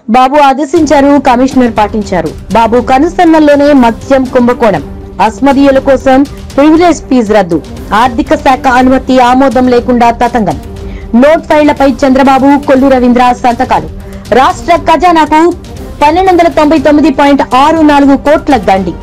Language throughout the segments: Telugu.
బాబు ఆదేశించారు కమిషనర్ పాటించారు బాబు కనుసన్నల్లోనే మద్యం కుంభకోణం అస్మదీయుల కోసం ప్రివిలేజ్ ఫీజు రద్దు ఆర్థిక శాఖ అనుమతి ఆమోదం లేకుండా తతంగం నోట్ ఫైళ్లపై చంద్రబాబు కొల్లు రవీంద్ర సంతకాలు రాష్ట్ర ఖజానాకు పన్నెండు వందల తొంభై తొమ్మిది పాయింట్ ఆరు నాలుగు కోట్ల దండి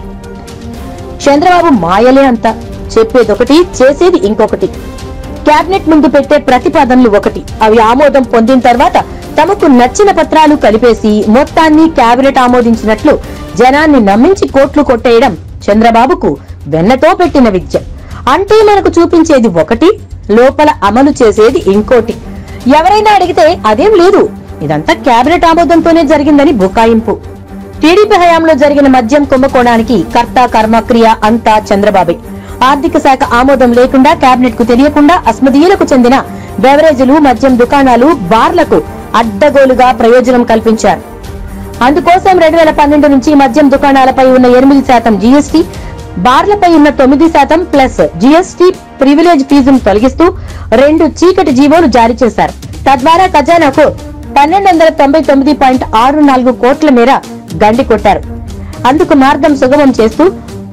చంద్రబాబు మాయలే అంత చెప్పేదొకటి చేసేది ఇంకొకటి కేబినెట్ ముందు పెట్టే ప్రతిపాదనలు ఒకటి అవి ఆమోదం పొందిన తర్వాత తమకు నచ్చిన పత్రాలు కలిపేసి మొత్తాన్ని కేబినెట్ ఆమోదించినట్లు జనాన్ని నమ్మించి కోట్లు కొట్టేయడం చంద్రబాబుకు వెన్నతో పెట్టిన విద్య అంటే మనకు చూపించేది ఒకటి లోపల అమలు చేసేది ఇంకోటి ఎవరైనా అడిగితే అదేం లేదు ఇదంతా కేబినెట్ ఆమోదంతోనే జరిగిందని బుకాయింపు టీడీపీ హయాంలో జరిగిన మద్యం కుంభకోణానికి కర్త కర్మ క్రియ అంతా చంద్రబాబే ఆర్థిక శాఖ ఆమోదం లేకుండా కేబినెట్ కు తెలియకుండా అస్మదీయులకు చెందిన బెవరేజీలు మద్యం దుకాణాలు బార్లకు అడ్డగోలుగా ప్రయోజనం కల్పించారు అందుకోసం రెండు వేల పన్నెండు నుంచి మద్యం దుకాణాలపై ఉన్న ఎనిమిది శాతం జీఎస్టీ బార్లపై ఉన్న తొమ్మిది శాతం ప్లస్ జీఎస్టీ ప్రివిలేజ్ ఫీజును తొలగిస్తూ రెండు చీకటి జీవోలు జారీ చేశారు తద్వారా ఖజానాకు పన్నెండు వందల తొంభై తొమ్మిది పాయింట్ ఆరు నాలుగు కోట్ల మేర గండి కొట్టారు అందుకు మార్గం సుగమం చేస్తూ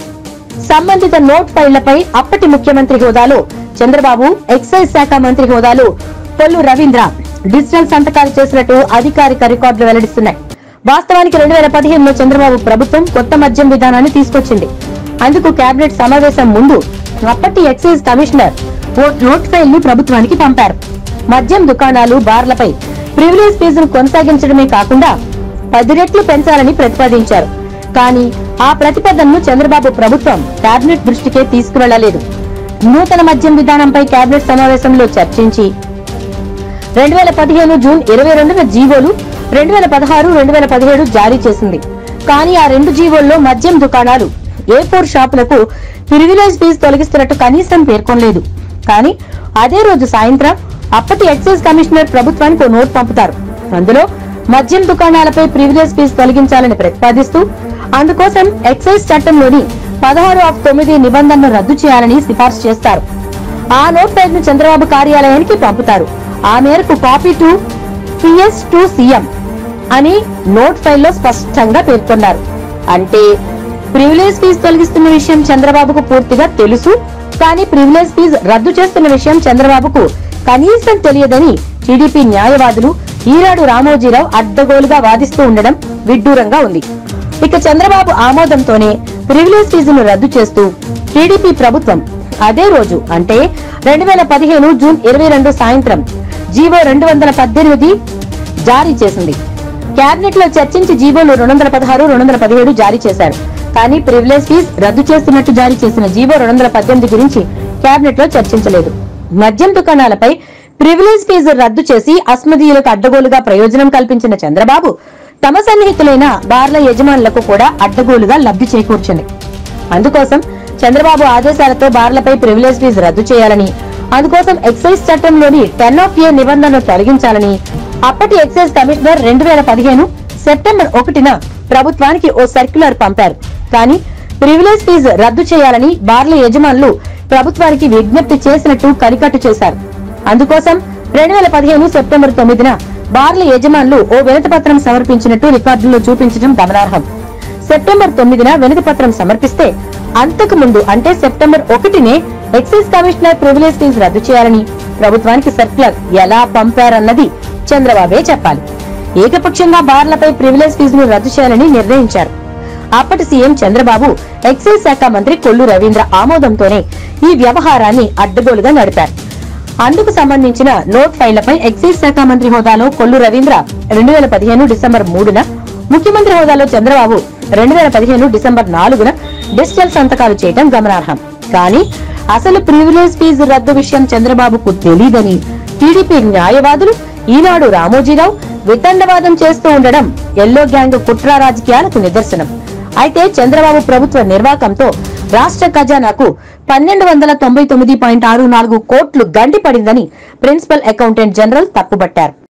సంబంధిత నోట్ ఫైళ్లపై అప్పటి ముఖ్యమంత్రి హోదాలో చంద్రబాబు ఎక్సైజ్ శాఖ మంత్రి హోదాలో పొల్లు రవీంద్ర డిజిటల్ సంతకాలు చేసినట్టు అధికారిక రికార్డులు వెల్లడిస్తున్నాయి వాస్తవానికి రెండు వేల పదిహేనులో చంద్రబాబు ప్రభుత్వం కొత్త మద్యం విధానాన్ని తీసుకొచ్చింది అందుకు కేబినెట్ సమావేశం ముందు అప్పటి ఎక్సైజ్ కమిషనర్ ఓ నోట్ ఫైల్ ని ప్రభుత్వానికి పంపారు మద్యం దుకాణాలు బార్లపై ప్రివిలేజ్ ఫీజును కొనసాగించడమే కాకుండా పది రెట్లు పెంచాలని ప్రతిపాదించారు కానీ ఆ ప్రతిపాదనను చంద్రబాబు ప్రభుత్వం కేబినెట్ దృష్టికే తీసుకువెళ్లలేదు నూతన మద్యం విధానంపై కేబినెట్ సమావేశంలో చర్చించి రెండు వేల పదిహేను జూన్ ఇరవై రెండున జీవోలు రెండు వేల పదహారు రెండు వేల పదిహేడు జారీ చేసింది కానీ ఆ రెండు జీవోల్లో మద్యం దుకాణాలు ఏ ఫోర్ షాపులకు ప్రివిలేజ్ ఫీజు తొలగిస్తున్నట్టు కనీసం పేర్కొనలేదు కానీ అదే రోజు సాయంత్రం అప్పటి ఎక్సైజ్ కమిషనర్ ప్రభుత్వానికి ఓ నోట్ పంపుతారు అందులో మద్యం దుకాణాలపై ప్రివిలేజ్ ఫీజు తొలగించాలని ప్రతిపాదిస్తూ అందుకోసం ఎక్సైజ్ చట్టంలోని పదహారు ఆఫ్ తొమ్మిది నిబంధనను రద్దు చేయాలని సిఫార్సు చేస్తారు ఆ నోట్ ఫైల్ ను చంద్రబాబు కార్యాలయానికి పంపుతారు ఆ మేరకు copy to PS to CM అని నోట్ ఫైల్లో స్పష్టంగా పేర్కొన్నారు అంటే ప్రివిలేజ్ ఫీజు తొలగిస్తున్న విషయం చంద్రబాబుకు పూర్తిగా తెలుసు కానీ ప్రివిలేజ్ ఫీజు రద్దు చేస్తున్న విషయం చంద్రబాబుకు కనీసం తెలియదని టీడీపీ న్యాయవాదులు ఈనాడు రామోజీరావు అడ్డగోలుగా వాదిస్తూ ఉండడం విడ్డూరంగా ఉంది ఇక చంద్రబాబు ఆమోదంతోనే ప్రివిలేజ్ ఫీజును రద్దు చేస్తూ టీడీపీ ప్రభుత్వం అదే రోజు అంటే రెండు వేల పదిహేను జూన్ ఇరవై రెండు సాయంత్రం జీవో రెండు వందల పద్దెనిమిది జారీ చేసింది కేబినెట్ లో చర్చించి జీవోలు రెండు వందల పదహారు రెండు వందల పదిహేడు జారీ చేశారు కానీ ప్రివిలేజ్ ఫీజ్ రద్దు చేస్తున్నట్టు జారీ చేసిన జీవో రెండు వందల పద్దెనిమిది గురించి కేబినెట్ లో చర్చించలేదు మద్యం దుకాణాలపై ప్రివిలేజ్ ఫీజు రద్దు చేసి అస్మదీయులకు అడ్డగోలుగా ప్రయోజనం కల్పించిన చంద్రబాబు తమ సన్నిహితులైన బార్ల యజమానులకు కూడా అడ్డగోలుగా లబ్ధి చేకూర్చింది అందుకోసం చంద్రబాబు ఆదేశాలతో బార్లపై ప్రివిలేజ్ ఫీజు రద్దు చేయాలని అందుకోసం ఎక్సైజ్ చట్టంలోని టెన్ ఆఫ్ ఏ నిబంధనను తొలగించాలని అప్పటి ఎక్సైజ్ కమిషనర్ రెండు వేల పదిహేను సెప్టెంబర్ ఒకటిన ప్రభుత్వానికి ఓ సర్క్యులర్ పంపారు కానీ ప్రివిలేజ్ ఫీజు రద్దు చేయాలని బార్ల యజమానులు ప్రభుత్వానికి విజ్ఞప్తి చేసినట్టు కనికట్టు చేశారు అందుకోసం రెండు వేల పదిహేను సెప్టెంబర్ తొమ్మిదిన బార్ల యజమానులు ఓ వినతి పత్రం సమర్పించినట్టు రికార్డుల్లో చూపించడం గమనార్హం సెప్టెంబర్ తొమ్మిదిన వినతి పత్రం సమర్పిస్తే అంతకు ముందు అంటే సెప్టెంబర్ ఒకటినే ఎక్సైజ్ కమిషనర్ ప్రివిలేజ్ ఫీజు రద్దు చేయాలని ప్రభుత్వానికి సర్క్యులర్ ఎలా పంపారన్నది చంద్రబాబే చెప్పాలి ఏకపక్షంగా బార్లపై ప్రివిలేజ్ ఫీజును రద్దు చేయాలని నిర్ణయించారు అప్పటి సీఎం చంద్రబాబు ఎక్సైజ్ శాఖ మంత్రి కొల్లు రవీంద్ర ఆమోదంతోనే ఈ వ్యవహారాన్ని అడ్డగోలుగా నడిపారు అందుకు సంబంధించిన నోట్ ఫైళ్లపై ఎక్సైజ్ శాఖ మంత్రి హోదాలో కొల్లు రవీంద్ర రెండు వేల పదిహేను డిసెంబర్ మూడున ముఖ్యమంత్రి హోదాలో చంద్రబాబు రెండు వేల పదిహేను డిసెంబర్ నాలుగున డిజిటల్ సంతకాలు చేయడం గమనార్హం కానీ అసలు ప్రివిలేజ్ ఫీజు రద్దు విషయం చంద్రబాబుకు తెలీదని టీడీపీ న్యాయవాదులు ఈనాడు రామోజీరావు వితండవాదం చేస్తూ ఉండడం ఎల్లో గ్యాంగ్ కుట్ర రాజకీయాలకు నిదర్శనం అయితే చంద్రబాబు ప్రభుత్వ నిర్వాకంతో రాష్ట్ర ఖజానాకు పన్నెండు వందల తొంభై తొమ్మిది పాయింట్ ఆరు నాలుగు కోట్లు గండి పడిందని ప్రిన్సిపల్ అకౌంటెంట్ జనరల్ తప్పుబట్టారు